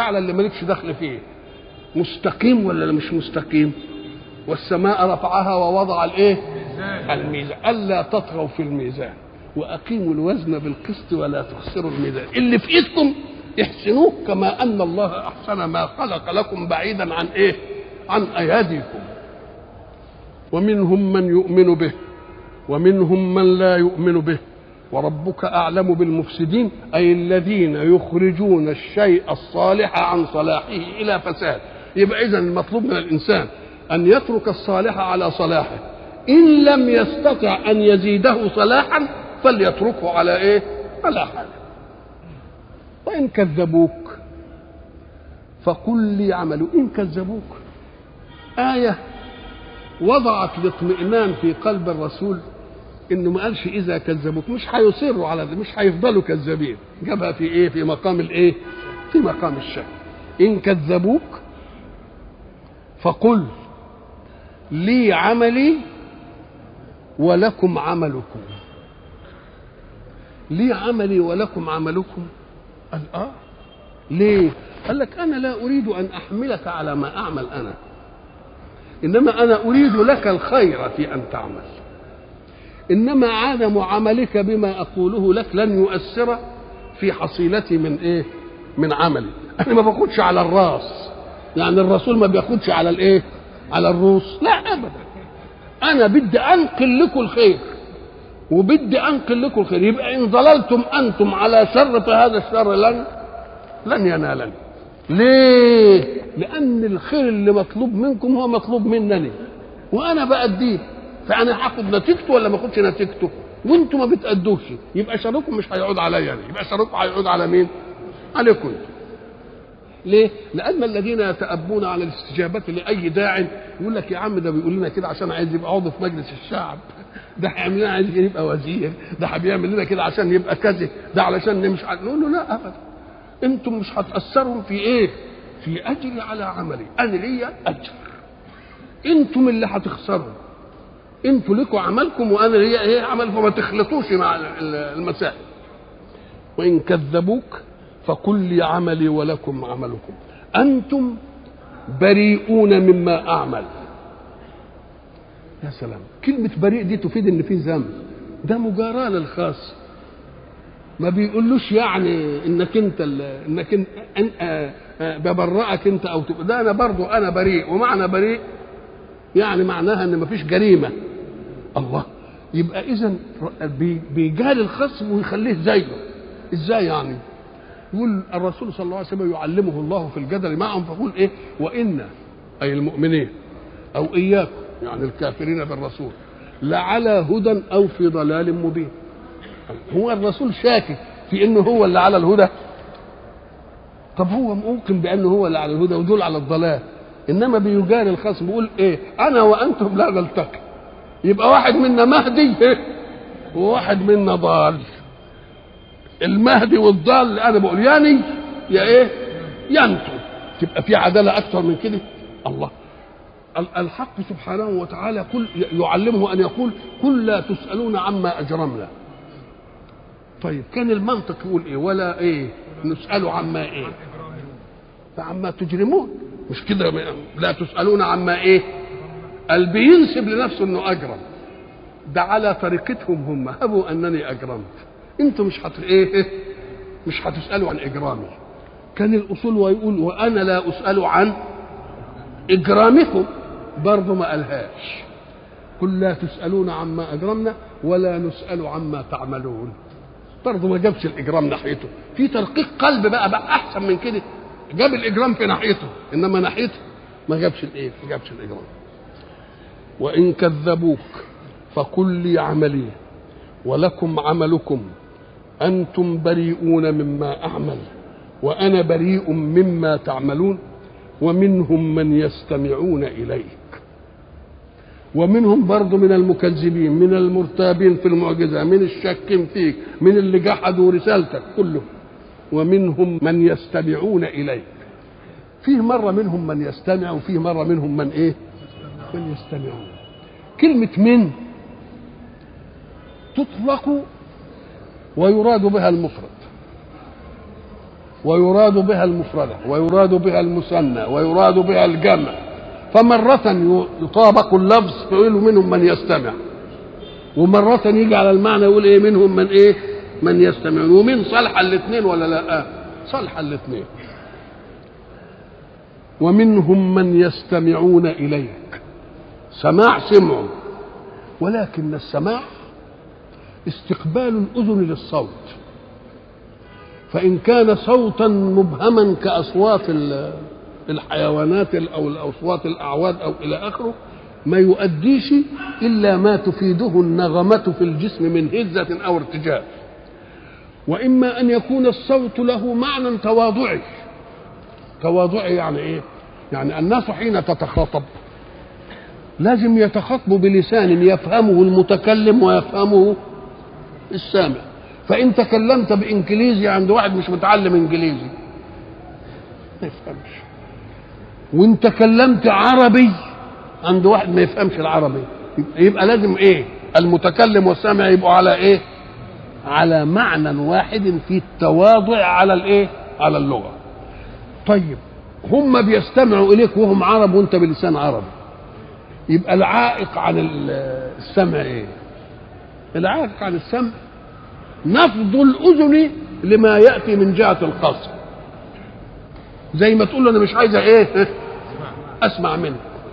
الاعلى اللي مالكش دخل فيه مستقيم ولا مش مستقيم والسماء رفعها ووضع الايه الميزان الا تطغوا في الميزان واقيموا الوزن بالقسط ولا تخسروا الميزان اللي في ايدكم احسنوه كما ان الله احسن ما خلق لكم بعيدا عن ايه عن اياديكم ومنهم من يؤمن به ومنهم من لا يؤمن به وربك اعلم بالمفسدين اي الذين يخرجون الشيء الصالح عن صلاحه الى فساد يبقى اذا المطلوب من الانسان ان يترك الصالح على صلاحه ان لم يستطع ان يزيده صلاحا فليتركه على ايه على حاله وان كذبوك فقل لي عملوا ان كذبوك ايه وضعت الاطمئنان في قلب الرسول انه ما قالش اذا كذبوك مش هيصروا على ده مش هيفضلوا كذابين جابها في ايه في مقام الايه في مقام الشك ان كذبوك فقل لي عملي ولكم عملكم لي عملي ولكم عملكم قال اه ليه قال لك انا لا اريد ان احملك على ما اعمل انا انما انا اريد لك الخير في ان تعمل انما عدم عملك بما اقوله لك لن يؤثر في حصيلتي من ايه من عملي انا ما باخدش على الراس يعني الرسول ما بياخدش على الايه على الروس لا ابدا انا بدي انقل لكم الخير وبدي انقل لكم الخير يبقى ان ظللتم انتم على شر فهذا الشر لن لن ينالني ليه لان الخير اللي مطلوب منكم هو مطلوب منني وانا باديه فانا هاخد نتيجته ولا ما اخدش نتيجته وانتم ما بتادوش يبقى شركم مش هيعود عليا يعني يبقى شركم هيعود على مين عليكم انتم ليه؟ لأن الذين يتأبون على الاستجابة لأي داع يقول لك يا عم ده بيقول لنا كده عشان عايز يبقى عضو في مجلس الشعب ده هيعمل لنا عايز يبقى وزير ده بيعمل لنا كده عشان يبقى كذا ده علشان مش عارف نقول له لا أبدا أنتم مش هتأثروا في إيه؟ في أجري على عملي أنا ليا أجر أنتم اللي هتخسروا أنتوا لكم عملكم وأنا ليا إيه عمل فما تخلطوش مع المسائل وإن كذبوك فقل لي عملي ولكم عملكم انتم بريئون مما اعمل يا سلام كلمة بريء دي تفيد ان في ذنب ده مجاراة للخاص ما بيقولوش يعني انك انت انك انت أن ببرئك انت او تبقى ده انا برضو انا بريء ومعنى بريء يعني معناها ان مفيش جريمة الله يبقى اذا بيجال الخصم ويخليه زيه ازاي يعني يقول الرسول صلى الله عليه وسلم يعلمه الله في الجدل معهم فيقول ايه وان اي المؤمنين او اياكم يعني الكافرين بالرسول لعلى هدى او في ضلال مبين هو الرسول شاكك في انه هو اللي على الهدى طب هو ممكن بانه هو اللي على الهدى ودول على الضلال انما بيجاري الخصم بيقول ايه انا وانتم لا نلتقي يبقى واحد منا مهدي وواحد منا ضال المهدي والضال انا بقول ياني يا ايه يا انتم تبقى في عداله اكثر من كده الله الحق سبحانه وتعالى كل يعلمه ان يقول كل لا تسالون عما اجرمنا طيب كان المنطق يقول ايه ولا ايه نسال عما ايه فعما تجرمون مش كده لا تسالون عما ايه قال بينسب لنفسه انه اجرم ده على طريقتهم هم هبوا انني اجرمت انتوا مش هت ايه مش هتسالوا عن اجرامي كان الاصول ويقول وانا لا اسال عن اجرامكم برضه ما قالهاش قل لا تسالون عما اجرمنا ولا نسال عما تعملون برضه ما جابش الاجرام ناحيته في ترقيق قلب بقى بقى احسن من كده جاب الاجرام في ناحيته انما ناحيته ما جابش الايه ما جابش الاجرام وان كذبوك فقل لي عملي ولكم عملكم انتم بريئون مما اعمل وانا بريء مما تعملون ومنهم من يستمعون اليك ومنهم برضه من المكذبين من المرتابين في المعجزه من الشاكين فيك من اللي جحدوا رسالتك كله ومنهم من يستمعون اليك فيه مره منهم من يستمع وفيه مره منهم من ايه من يستمعون كلمه من تطلق ويراد بها المفرد ويراد بها المفردة ويراد بها المثنى ويراد بها الجمع فمرة يطابق اللفظ فيقول منهم من يستمع ومرة يجي على المعنى يقول ايه منهم من ايه من يستمعون ومن صالح الاثنين ولا لا صالح الاثنين ومنهم من يستمعون إليك سماع سمع ولكن السماع استقبال الأذن للصوت فإن كان صوتا مبهما كأصوات الحيوانات أو الأصوات الأعواد أو إلى آخره ما يؤديش إلا ما تفيده النغمة في الجسم من هزة أو ارتجاف وإما أن يكون الصوت له معنى تواضعي تواضعي يعني إيه؟ يعني الناس حين تتخاطب لازم يتخاطبوا بلسان يفهمه المتكلم ويفهمه السامع فإن تكلمت بإنجليزي عند واحد مش متعلم إنجليزي ما يفهمش وإن تكلمت عربي عند واحد ما يفهمش العربي يبقى لازم إيه المتكلم والسامع يبقوا على إيه على معنى واحد في التواضع على الإيه على اللغة طيب هم بيستمعوا إليك وهم عرب وأنت بلسان عربي يبقى العائق عن السمع إيه العائق عن السمع نفض الاذن لما ياتي من جهه القصر زي ما تقول له انا مش عايزه ايه اسمع منك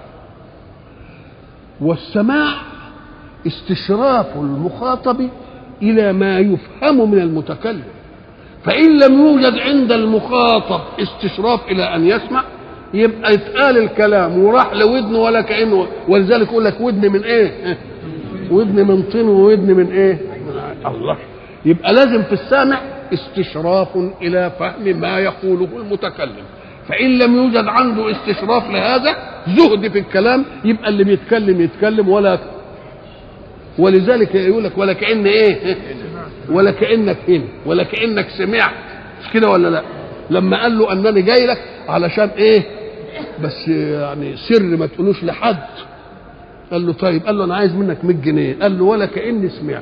والسماع استشراف المخاطب الى ما يفهم من المتكلم فان لم يوجد عند المخاطب استشراف الى ان يسمع يبقى اتقال الكلام وراح لودنه ولا كانه ولذلك يقول لك ودن من ايه ودن من طين وودن من ايه الله يبقى لازم في السامع استشراف الى فهم ما يقوله المتكلم فان لم يوجد عنده استشراف لهذا زهد في الكلام يبقى اللي بيتكلم يتكلم ولا ولذلك يقول لك ولا كان ايه ولا كانك هنا ولا كانك سمعت مش كده ولا لا لما قال له انني جاي لك علشان ايه بس يعني سر ما تقولوش لحد قال له طيب قال له انا عايز منك 100 جنيه قال له ولا كاني سمعت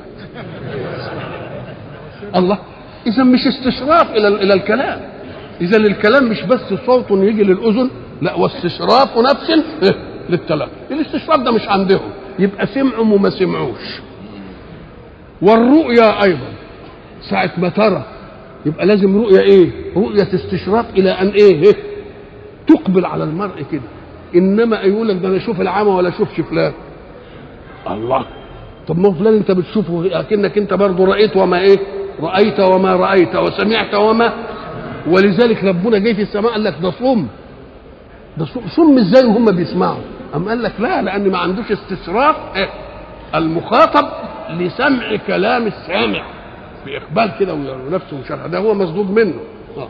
الله اذا مش استشراف الى الى الكلام اذا الكلام مش بس صوت يجي للاذن لا واستشراف نفس للتلقي الاستشراف ده مش عندهم يبقى سمعوا وما سمعوش والرؤيا ايضا ساعة ما ترى يبقى لازم رؤية ايه رؤية استشراف الى ان ايه, إيه؟ تقبل على المرء كده انما يقول لك ده انا اشوف العمى ولا اشوفش فلان الله طب ما فلان انت بتشوفه اكنك انت برضه رايت وما ايه رايت وما رايت وسمعت وما ولذلك ربنا جاي في السماء قال لك ده صم ده صم ازاي وهم بيسمعوا أم قال لك لا لان ما عندوش استشراف إيه؟ المخاطب لسمع كلام السامع باقبال كده ونفسه وشرح ده هو مصدوق منه آه.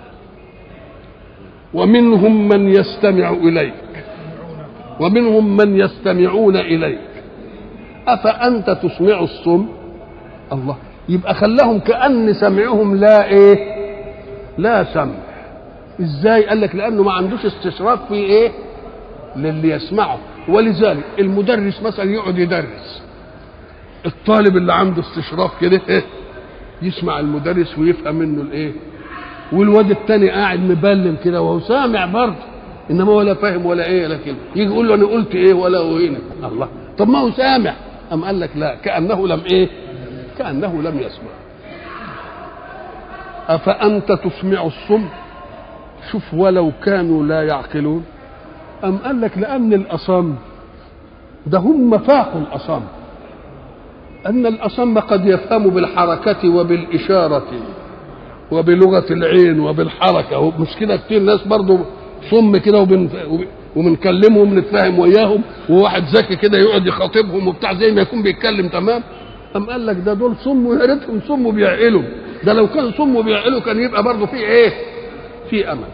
ومنهم من يستمع اليك ومنهم من يستمعون اليك افانت تسمع الصم الله يبقى خلاهم كان سمعهم لا ايه لا سمع ازاي قال لك لانه ما عندوش استشراف في ايه للي يسمعه ولذلك المدرس مثلا يقعد يدرس الطالب اللي عنده استشراف كده إيه؟ يسمع المدرس ويفهم منه الايه والواد التاني قاعد مبلم كده وهو سامع برضه انما ولا فاهم ولا ايه لكن يجي يقول له انا قلت ايه ولا هو هنا الله طب ما هو سامع ام قال لك لا كانه لم ايه كانه لم يسمع افانت تسمع الصم شوف ولو كانوا لا يعقلون ام قال لك لان الاصم ده هم فاقوا الاصم ان الاصم قد يفهم بالحركه وبالاشاره وبلغه العين وبالحركه مش كده كتير ناس برضو صم كده وبن وبنكلمهم نتفاهم وياهم وواحد ذكي كده يقعد يخاطبهم وبتاع زي ما يكون بيتكلم تمام قام قال لك ده دول صم ويا ريتهم صم وبيعقلوا ده لو كان صم وبيعقلوا كان يبقى برضه في ايه؟ في امل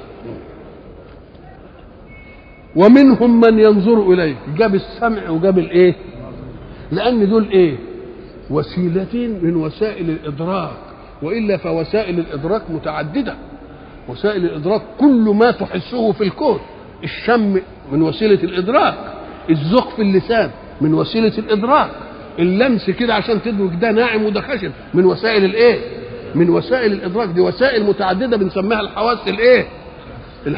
ومنهم من ينظر اليك جاب السمع وجاب الايه؟ لان دول ايه؟ وسيلتين من وسائل الادراك والا فوسائل الادراك متعدده وسائل الادراك كل ما تحسه في الكون الشم من وسيله الادراك الذوق في اللسان من وسيله الادراك اللمس كده عشان تدرك ده ناعم وده خشن من وسائل الايه من وسائل الادراك دي وسائل متعدده بنسميها الحواس الايه